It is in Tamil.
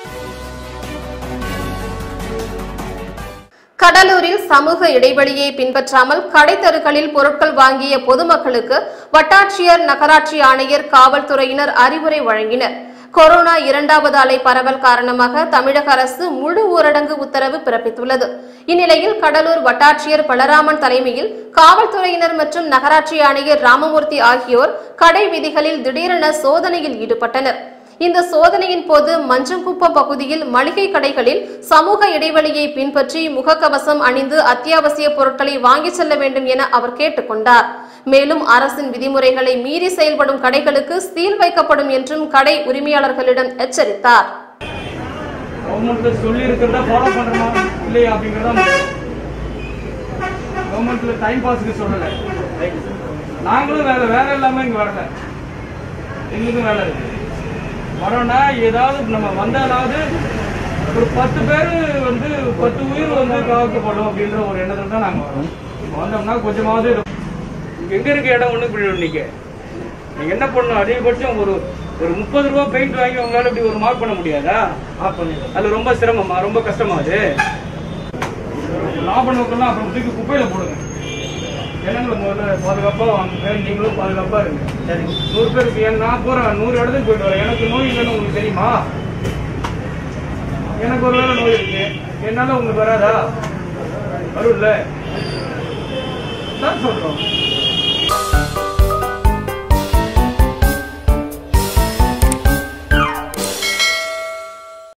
கடலூரில் சமூக இடைவெளியை பின்பற்றாமல் கடைத்தெருக்களில் பொருட்கள் வாங்கிய பொதுமக்களுக்கு வட்டாட்சியர் நகராட்சி ஆணையர் காவல்துறையினர் அறிவுரை வழங்கினர் கொரோனா இரண்டாவது அலை பரவல் காரணமாக தமிழக அரசு முழு ஊரடங்கு உத்தரவு பிறப்பித்துள்ளது இந்நிலையில் கடலூர் வட்டாட்சியர் பலராமன் தலைமையில் காவல்துறையினர் மற்றும் நகராட்சி ஆணையர் ராமமூர்த்தி ஆகியோர் கடை விதிகளில் திடீரென சோதனையில் ஈடுபட்டனர் இந்த சோதனையின் போது மஞ்சங்குப்பம் பகுதியில் மளிகை கடைகளில் சமூக இடைவெளியை பின்பற்றி முகக்கவசம் அணிந்து அத்தியாவசிய பொருட்களை வாங்கிச் செல்ல வேண்டும் என அவர் கேட்டுக்கொண்டார் மேலும் அரசின் விதிமுறைகளை மீறி செயல்படும் கடைகளுக்கு சீல் வைக்கப்படும் என்றும் கடை உரிமையாளர்களிடம் எச்சரித்தார் கவர்மெண்ட்ல சொல்லி இருக்கிறத ஃபாலோ பண்றோமா இல்லையா அப்படிங்கறத கவர்மெண்ட்ல டைம் பாஸ்க்கு சொல்லல நாங்களும் வேலை வேலை இல்லாம இங்க வரல எங்களுக்கும் வேலை இருக்கு வரோம்னா ஏதாவது நம்ம வந்தாலாவது ஒரு பத்து பேர் வந்து பத்து உயிர் வந்து காக்கப்படும் அப்படின்ற ஒரு எண்ணத்துல தான் நாங்க வரோம் இப்போ வந்தோம்னா கொஞ்சமாவது இருக்கும். இங்க எங்க இருக்க இடம் ஒண்ணு இப்படி நிக்க நீங்க என்ன பண்ணணும் அதிகபட்சம் ஒரு ஒரு முப்பது ரூபா பெயிண்ட் வாங்கி உங்களால இப்படி ஒரு மார்க் பண்ண முடியாதா அது ரொம்ப சிரமமா ரொம்ப கஷ்டமா அது லாப நோக்கம்லாம் அப்புறம் தூக்கி குப்பையில போடுங்க ஜனங்களை முதல்ல பாதுகாப்பா வாங்குங்க நீங்களும் பாதுகாப்பா இருங்க நூறு பேருக்கு ஏன் நான் போறேன் நூறு இடத்துக்கு போயிட்டு வரேன் எனக்கு நோய் இல்லைன்னு உங்களுக்கு தெரியுமா எனக்கு ஒரு வேளை நோய் இருக்கு என்னால உங்களுக்கு வராதா வரும்ல தான் சொல்றோம்